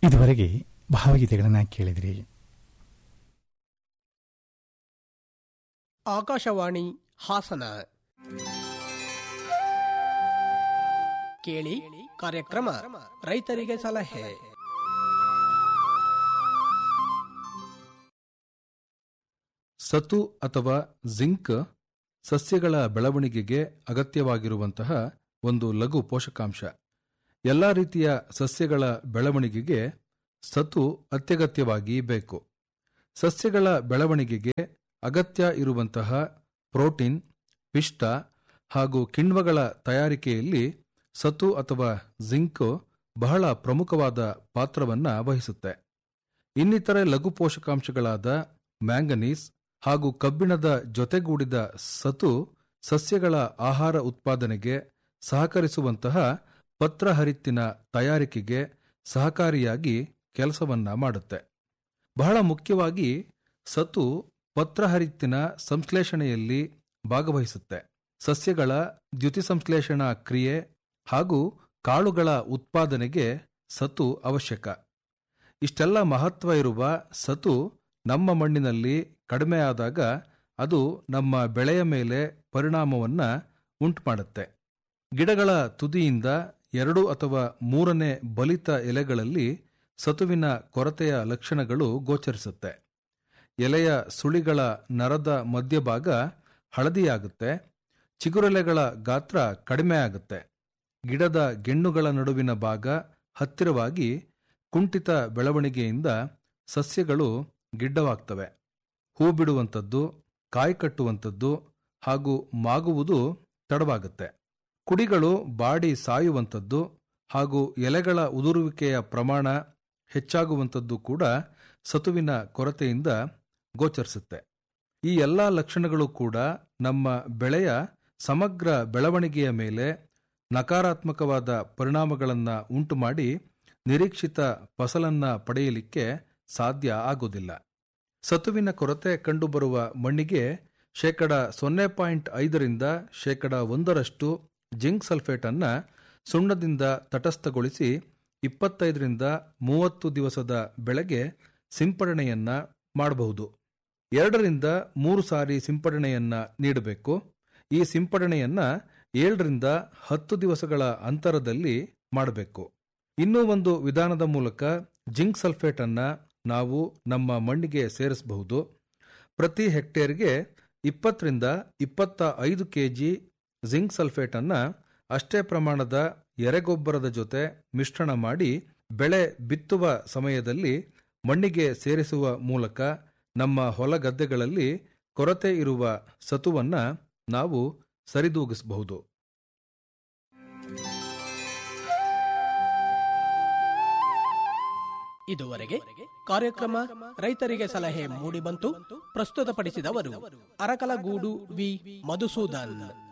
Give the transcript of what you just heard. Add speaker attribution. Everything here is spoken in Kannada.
Speaker 1: ಇದುವರೆಗೆ ಭಾವಗೀತೆಗಳನ್ನು ಕೇಳಿದಿರಿ
Speaker 2: ಆಕಾಶವಾಣಿ ಹಾಸನ ಕೇಳಿ ಕಾರ್ಯಕ್ರಮ ರೈತರಿಗೆ ಸಲಹೆ
Speaker 3: ಸತು ಅಥವಾ ಜಿಂಕ್ ಸಸ್ಯಗಳ ಬೆಳವಣಿಗೆಗೆ ಅಗತ್ಯವಾಗಿರುವಂತಹ ಒಂದು ಲಘು ಪೋಷಕಾಂಶ ಎಲ್ಲ ರೀತಿಯ ಸಸ್ಯಗಳ ಬೆಳವಣಿಗೆಗೆ ಸತು ಅತ್ಯಗತ್ಯವಾಗಿ ಬೇಕು ಸಸ್ಯಗಳ ಬೆಳವಣಿಗೆಗೆ ಅಗತ್ಯ ಇರುವಂತಹ ಪ್ರೋಟೀನ್ ಪಿಷ್ಟ ಹಾಗೂ ಕಿಣ್ವಗಳ ತಯಾರಿಕೆಯಲ್ಲಿ ಸತು ಅಥವಾ ಜಿಂಕ್ ಬಹಳ ಪ್ರಮುಖವಾದ ಪಾತ್ರವನ್ನು ವಹಿಸುತ್ತೆ ಇನ್ನಿತರೆ ಲಘು ಪೋಷಕಾಂಶಗಳಾದ ಮ್ಯಾಂಗನೀಸ್ ಹಾಗೂ ಕಬ್ಬಿಣದ ಜೊತೆಗೂಡಿದ ಸತು ಸಸ್ಯಗಳ ಆಹಾರ ಉತ್ಪಾದನೆಗೆ ಸಹಕರಿಸುವಂತಹ ಪತ್ರಹರಿತ್ತಿನ ತಯಾರಿಕೆಗೆ ಸಹಕಾರಿಯಾಗಿ ಕೆಲಸವನ್ನ ಮಾಡುತ್ತೆ ಬಹಳ ಮುಖ್ಯವಾಗಿ ಸತು ಪತ್ರಹರಿತ್ತಿನ ಸಂಶ್ಲೇಷಣೆಯಲ್ಲಿ ಭಾಗವಹಿಸುತ್ತೆ ಸಸ್ಯಗಳ ದ್ಯುತಿ ಸಂಶ್ಲೇಷಣಾ ಕ್ರಿಯೆ ಹಾಗೂ ಕಾಳುಗಳ ಉತ್ಪಾದನೆಗೆ ಸತು ಅವಶ್ಯಕ ಇಷ್ಟೆಲ್ಲ ಮಹತ್ವ ಇರುವ ಸತು ನಮ್ಮ ಮಣ್ಣಿನಲ್ಲಿ ಕಡಿಮೆಯಾದಾಗ ಅದು ನಮ್ಮ ಬೆಳೆಯ ಮೇಲೆ ಪರಿಣಾಮವನ್ನ ಉಂಟುಮಾಡುತ್ತೆ ಗಿಡಗಳ ತುದಿಯಿಂದ ಎರಡು ಅಥವಾ ಮೂರನೇ ಬಲಿತ ಎಲೆಗಳಲ್ಲಿ ಸತುವಿನ ಕೊರತೆಯ ಲಕ್ಷಣಗಳು ಗೋಚರಿಸುತ್ತೆ ಎಲೆಯ ಸುಳಿಗಳ ನರದ ಮಧ್ಯಭಾಗ ಹಳದಿಯಾಗುತ್ತೆ ಚಿಗುರೆಲೆಗಳ ಗಾತ್ರ ಕಡಿಮೆಯಾಗುತ್ತೆ ಗಿಡದ ಗೆಣ್ಣುಗಳ ನಡುವಿನ ಭಾಗ ಹತ್ತಿರವಾಗಿ ಕುಂಠಿತ ಬೆಳವಣಿಗೆಯಿಂದ ಸಸ್ಯಗಳು ಗಿಡ್ಡವಾಗ್ತವೆ ಹೂ ಬಿಡುವಂಥದ್ದು ಕಾಯಿ ಕಟ್ಟುವಂಥದ್ದು ಹಾಗೂ ಮಾಗುವುದು ತಡವಾಗುತ್ತೆ ಕುಡಿಗಳು ಬಾಡಿ ಸಾಯುವಂಥದ್ದು ಹಾಗೂ ಎಲೆಗಳ ಉದುರುವಿಕೆಯ ಪ್ರಮಾಣ ಹೆಚ್ಚಾಗುವಂಥದ್ದು ಕೂಡ ಸತುವಿನ ಕೊರತೆಯಿಂದ ಗೋಚರಿಸುತ್ತೆ ಈ ಎಲ್ಲ ಲಕ್ಷಣಗಳು ಕೂಡ ನಮ್ಮ ಬೆಳೆಯ ಸಮಗ್ರ ಬೆಳವಣಿಗೆಯ ಮೇಲೆ ನಕಾರಾತ್ಮಕವಾದ ಪರಿಣಾಮಗಳನ್ನು ಉಂಟುಮಾಡಿ ನಿರೀಕ್ಷಿತ ಫಸಲನ್ನ ಪಡೆಯಲಿಕ್ಕೆ ಸಾಧ್ಯ ಆಗುವುದಿಲ್ಲ ಸತುವಿನ ಕೊರತೆ ಕಂಡುಬರುವ ಮಣ್ಣಿಗೆ ಶೇಕಡ ಸೊನ್ನೆ ಪಾಯಿಂಟ್ ಐದರಿಂದ ಶೇಕಡ ಒಂದರಷ್ಟು ಜಿಂಕ್ ಸಲ್ಫೇಟ್ ಅನ್ನ ಸುಣ್ಣದಿಂದ ತಟಸ್ಥಗೊಳಿಸಿ ಇಪ್ಪತ್ತೈದರಿಂದ ಮೂವತ್ತು ದಿವಸದ ಬೆಳೆಗೆ ಸಿಂಪಡಣೆಯನ್ನ ಮಾಡಬಹುದು ಎರಡರಿಂದ ಮೂರು ಸಾರಿ ಸಿಂಪಡಣೆಯನ್ನ ನೀಡಬೇಕು ಈ ಸಿಂಪಡಣೆಯನ್ನ ಏಳರಿಂದ ಹತ್ತು ದಿವಸಗಳ ಅಂತರದಲ್ಲಿ ಮಾಡಬೇಕು ಇನ್ನೂ ಒಂದು ವಿಧಾನದ ಮೂಲಕ ಜಿಂಕ್ ಸಲ್ಫೇಟ್ ಅನ್ನ ನಾವು ನಮ್ಮ ಮಣ್ಣಿಗೆ ಸೇರಿಸಬಹುದು ಪ್ರತಿ ಹೆಕ್ಟೇರ್ಗೆ ಇಪ್ಪತ್ತರಿಂದ ಇಪ್ಪತ್ತ ಐದು ಕೆಜಿ ಜಿಂಕ್ ಸಲ್ಫೇಟ್ ಅನ್ನ ಅಷ್ಟೇ ಪ್ರಮಾಣದ ಎರೆಗೊಬ್ಬರದ ಜೊತೆ ಮಿಶ್ರಣ ಮಾಡಿ ಬೆಳೆ ಬಿತ್ತುವ ಸಮಯದಲ್ಲಿ ಮಣ್ಣಿಗೆ ಸೇರಿಸುವ ಮೂಲಕ ನಮ್ಮ ಹೊಲ ಗದ್ದೆಗಳಲ್ಲಿ ಕೊರತೆ ಇರುವ ಸತುವನ್ನ ನಾವು ಸರಿದೂಗಿಸಬಹುದು
Speaker 2: ಇದುವರೆಗೆ ಕಾರ್ಯಕ್ರಮ ರೈತರಿಗೆ ಸಲಹೆ ಮೂಡಿಬಂತು ಪ್ರಸ್ತುತಪಡಿಸಿದವರು ಅರಕಲಗೂಡು ವಿ ಮಧುಸೂದನ್